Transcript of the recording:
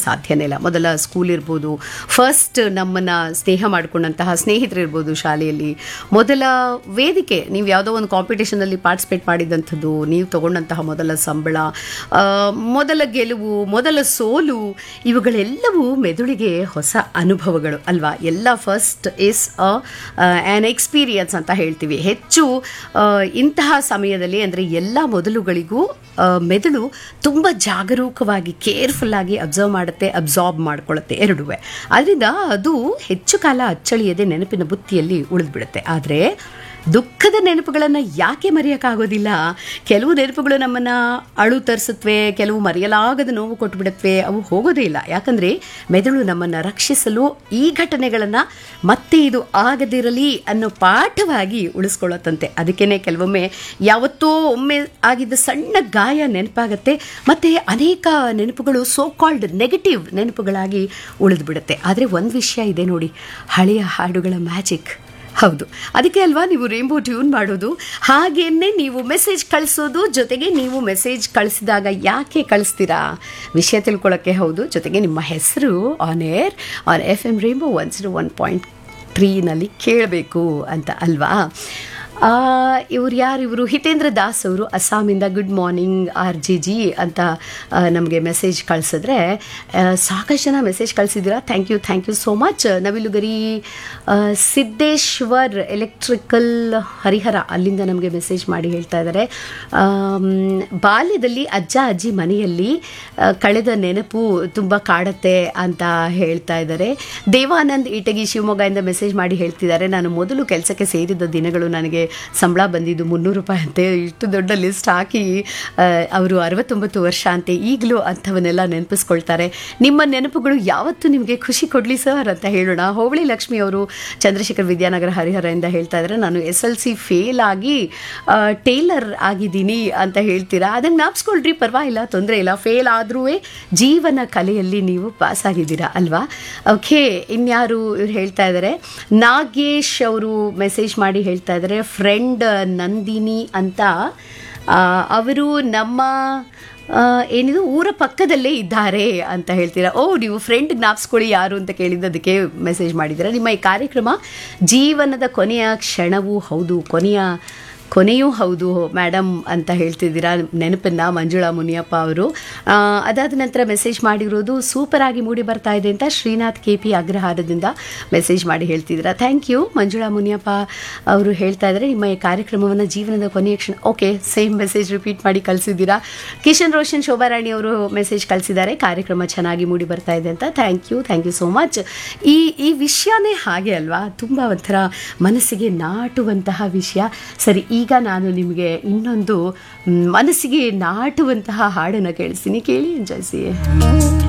ಸಾಧ್ಯನೇ ಇಲ್ಲ ಮೊದಲ ಸ್ಕೂಲ್ ಇರ್ಬೋದು ಫಸ್ಟ್ ನಮ್ಮನ್ನು ಸ್ನೇಹ ಮಾಡಿಕೊಂಡಂತಹ ಸ್ನೇಹಿತರು ಇರ್ಬೋದು ಶಾಲೆಯಲ್ಲಿ ಮೊದಲ ವೇದಿಕೆ ನೀವು ಯಾವುದೋ ಒಂದು ಕಾಂಪಿಟೇಷನಲ್ಲಿ ಪಾರ್ಟಿಸಿಪೇಟ್ ಮಾಡಿದಂಥದ್ದು ನೀವು ತಗೊಂಡಂತಹ ಮೊದಲ ಸಂಬಳ ಆ, ಮೊದಲ ಗೆಲುವು ಮೊದಲ ಸೋಲು ಇವುಗಳೆಲ್ಲವೂ ಮೆದುಳಿಗೆ ಹೊಸ ಅನುಭವಗಳು ಅಲ್ವಾ ಎಲ್ಲ ಫಸ್ಟ್ ಇಸ್ ಆ್ಯನ್ ಎಕ್ಸ್ಪೀರಿಯನ್ಸ್ ಅಂತ ಹೇಳ್ತೀವಿ ಹೆಚ್ಚು ಆ, ಇಂತಹ ಸಮಯದಲ್ಲಿ ಅಂದರೆ ಎಲ್ಲ ಮೊದಲುಗಳಿಗೂ ಆ, ಮೆದುಳು ತುಂಬ ಜಾಗರೂಕವಾಗಿ ಕೇರ್ಫುಲ್ ಆಗಿ ಅಬ್ಸರ್ವ್ ಮಾಡುತ್ತೆ ಅಬ್ಸಾರ್ಬ್ ಮಾಡ್ಕೊಳ್ಳುತ್ತೆ ಎರಡೂ ಆದ್ದರಿಂದ ಅದು ಹೆಚ್ಚು ಕಾಲ ಅಚ್ಚಳಿಯದೆ ನೆನಪಿನ ಬುತ್ತಿಯಲ್ಲಿ ಉಳಿದ್ಬಿಡುತ್ತೆ ಆದರೆ ದುಃಖದ ನೆನಪುಗಳನ್ನು ಯಾಕೆ ಮರೆಯೋಕ್ಕಾಗೋದಿಲ್ಲ ಕೆಲವು ನೆನಪುಗಳು ನಮ್ಮನ್ನು ಅಳು ತರಿಸುತ್ತವೆ ಕೆಲವು ಮರೆಯಲಾಗದ ನೋವು ಕೊಟ್ಟುಬಿಡುತ್ತವೆ ಅವು ಹೋಗೋದೇ ಇಲ್ಲ ಯಾಕಂದರೆ ಮೆದುಳು ನಮ್ಮನ್ನು ರಕ್ಷಿಸಲು ಈ ಘಟನೆಗಳನ್ನು ಮತ್ತೆ ಇದು ಆಗದಿರಲಿ ಅನ್ನೋ ಪಾಠವಾಗಿ ಉಳಿಸ್ಕೊಳ್ಳುತ್ತಂತೆ ಅದಕ್ಕೇ ಕೆಲವೊಮ್ಮೆ ಯಾವತ್ತೋ ಒಮ್ಮೆ ಆಗಿದ್ದ ಸಣ್ಣ ಗಾಯ ನೆನಪಾಗತ್ತೆ ಮತ್ತು ಅನೇಕ ನೆನಪುಗಳು ಸೋ ಕಾಲ್ಡ್ ನೆಗೆಟಿವ್ ನೆನಪುಗಳಾಗಿ ಉಳಿದು ಬಿಡುತ್ತೆ ಆದರೆ ಒಂದು ವಿಷಯ ಇದೆ ನೋಡಿ ಹಳೆಯ ಹಾಡುಗಳ ಮ್ಯಾಜಿಕ್ ಹೌದು ಅದಕ್ಕೆ ಅಲ್ವಾ ನೀವು ರೇಂಬೋ ಟ್ಯೂನ್ ಮಾಡೋದು ಹಾಗೇನೆ ನೀವು ಮೆಸೇಜ್ ಕಳಿಸೋದು ಜೊತೆಗೆ ನೀವು ಮೆಸೇಜ್ ಕಳಿಸಿದಾಗ ಯಾಕೆ ಕಳಿಸ್ತೀರಾ ವಿಷಯ ತಿಳ್ಕೊಳ್ಳೋಕ್ಕೆ ಹೌದು ಜೊತೆಗೆ ನಿಮ್ಮ ಹೆಸರು on air on F M rainbow one zero one point ತ್ರೀನಲ್ಲಿ ಕೇಳಬೇಕು ಅಂತ ಅಲ್ವಾ ಇವ್ರು ಯಾರು ಇವರು ಹಿತೇಂದ್ರ ದಾಸ್ ಅವರು ಅಸ್ಸಾಮಿಂದ good morning R G G ಅಂತ ನಮಗೆ ಮೆಸೇಜ್ ಕಳಿಸಿದ್ರೆ ಆ, ಸಾಕಷ್ಟು ಜನ ಮೆಸೇಜ್ ಕಳಿಸಿದ್ದೀರಾ thank you thank you so much ನವಿಲುಗರಿ ಆ, ಸಿದ್ದೇಶ್ವರ್ ಎಲೆಕ್ಟ್ರಿಕಲ್ ಹರಿಹರ ಅಲ್ಲಿಂದ ನಮಗೆ ಮೆಸೇಜ್ ಮಾಡಿ ಹೇಳ್ತಾ ಇದ್ದಾರೆ ಆಮ್, ಬಾಲ್ಯದಲ್ಲಿ ಅಜ್ಜ ಅಜ್ಜಿ ಮನೆಯಲ್ಲಿ ಆ, ಕಳೆದ ನೆನಪು ತುಂಬ ಕಾಡತ್ತೆ ಅಂತ ಹೇಳ್ತಾ ಇದ್ದಾರೆ ದೇವಾನಂದ್ ಇಟಗಿ ಶಿವಮೊಗ್ಗದಿಂದ ಮೆಸೇಜ್ ಮಾಡಿ ಹೇಳ್ತಿದ್ದಾರೆ ನಾನು ಮೊದಲು ಕೆಲಸಕ್ಕೆ ಸೇರಿದ ದಿನಗಳು ನನಗೆ ಸಂಬಳ ಬಂದಿದ್ದು ಮುನ್ನೂರು ರೂಪಾಯಿ ಅಂತೆ ಇಷ್ಟು ದೊಡ್ಡ ಲಿಸ್ಟ್ ಹಾಕಿ ಆ, ಅವರು ಅರವತ್ತೊಂಬತ್ತು ವರ್ಷ ಅಂತೆ ಈಗಲೂ ಅಂಥವನ್ನೆಲ್ಲ ನೆನಪಿಸ್ಕೊಳ್ತಾರೆ ನಿಮ್ಮ ನೆನಪುಗಳು ಯಾವತ್ತೂ ನಿಮಗೆ ಖುಷಿ ಕೊಡಲಿ ಸರ್ ಅಂತ ಹೇಳೋಣ ಹೋಬಳಿ ಲಕ್ಷ್ಮಿ ಅವರು ಚಂದ್ರಶೇಖರ್ ವಿದ್ಯಾನಗರ ಹರಿಹರದಿಂದ ಹೇಳ್ತಾ ಇದ್ದಾರೆ ನಾನು ಎಸ್ ಎಲ್ ಸಿ ಫೇಲ್ ಆಗಿ ಆ, ಟೇಲರ್ ಆಗಿದ್ದೀನಿ ಅಂತ ಹೇಳ್ತೀರಾ ಅದನ್ನು ಜ್ಞಾಪಿಸ್ಕೊಳ್ರಿ ಪರವಾಗಿಲ್ಲ ತೊಂದರೆ ಇಲ್ಲ ಫೇಲ್ ಆದ್ರೂ ಜೀವನ ಕಲೆಯಲ್ಲಿ ನೀವು ಪಾಸ್ ಆಗಿದ್ದೀರಾ ಅಲ್ವಾ ಓಕೆ ಇನ್ಯಾರು ಇವ್ರು ಹೇಳ್ತಾ ಇದ್ದಾರೆ ನಾಗೇಶ್ ಅವರು ಮೆಸೇಜ್ ಮಾಡಿ ಹೇಳ್ತಾ ಇದ್ದಾರೆ ಫ್ರೆಂಡ್ ನಂದಿನಿ ಅಂತ ಆ, ಅವರು ನಮ್ಮ ಆ, ಏನಿದು ಊರ ಪಕ್ಕದಲ್ಲೇ ಇದ್ದಾರೆ ಅಂತ ಹೇಳ್ತೀರಾ ಓ ನೀವು ಫ್ರೆಂಡ್ ಜ್ಞಾಪಿಸ್ಕೊಳ್ಳಿ ಯಾರು ಅಂತ ಕೇಳಿದ್ದದಕ್ಕೆ ಮೆಸೇಜ್ ಮಾಡಿದ್ದೀರಾ ನಿಮ್ಮ ಈ ಕಾರ್ಯಕ್ರಮ ಜೀವನದ ಕೊನೆಯ ಕ್ಷಣವೂ ಹೌದು ಕೊನೆಯ ಕೊನೆಯೂ ಹೌದು ಮೇಡಮ್ ಅಂತ ಹೇಳ್ತಿದ್ದೀರಾ ನೆನಪನ್ನ ಮಂಜುಳಾ ಮುನಿಯಪ್ಪ ಅವರು ಆ, ಅದಾದ ನಂತರ ಮೆಸೇಜ್ ಮಾಡಿರೋದು ಸೂಪರ್ ಆಗಿ ಮೂಡಿ ಬರ್ತಾ ಇದೆ ಅಂತ ಶ್ರೀನಾಥ್ ಕೆ ಪಿ ಅಗ್ರಹಾರದಿಂದ ಮೆಸೇಜ್ ಮಾಡಿ ಹೇಳ್ತಿದ್ದೀರಾ ಥ್ಯಾಂಕ್ ಯು ಮಂಜುಳಾ ಮುನಿಯಪ್ಪ ಅವರು ಹೇಳ್ತಾ ಇದ್ದಾರೆ ನಿಮ್ಮ ಈ ಕಾರ್ಯಕ್ರಮವನ್ನು ಜೀವನದ ಕೊನೆಯ ಕ್ಷಣ ಓಕೆ ಸೇಮ್ ಮೆಸೇಜ್ ರಿಪೀಟ್ ಮಾಡಿ ಕಳಿಸಿದ್ದೀರಾ ಕಿಶನ್ ರೋಷನ್ ಶೋಭಾರಾಣಿ ಅವರು ಮೆಸೇಜ್ ಕಳಿಸಿದ್ದಾರೆ ಕಾರ್ಯಕ್ರಮ ಚೆನ್ನಾಗಿ ಮೂಡಿ ಬರ್ತಾ ಇದೆ ಅಂತ thank you thank you so much ಈ ಈ ವಿಷಯನೇ ಹಾಗೆ ಅಲ್ವಾ ತುಂಬ ಒಂಥರ ಮನಸ್ಸಿಗೆ ನಾಟುವಂತಹ ವಿಷಯ ಸರಿ ಈಗ ನಾನು ನಿಮಗೆ ಇನ್ನೊಂದು ಮ್, ಮನಸ್ಸಿಗೆ ನಾಟುವಂತಹ ಹಾಡನ್ನು ಕೇಳಿಸ್ತೀನಿ ಕೇಳಿ ಎಂಜಾಯ್ಸಿ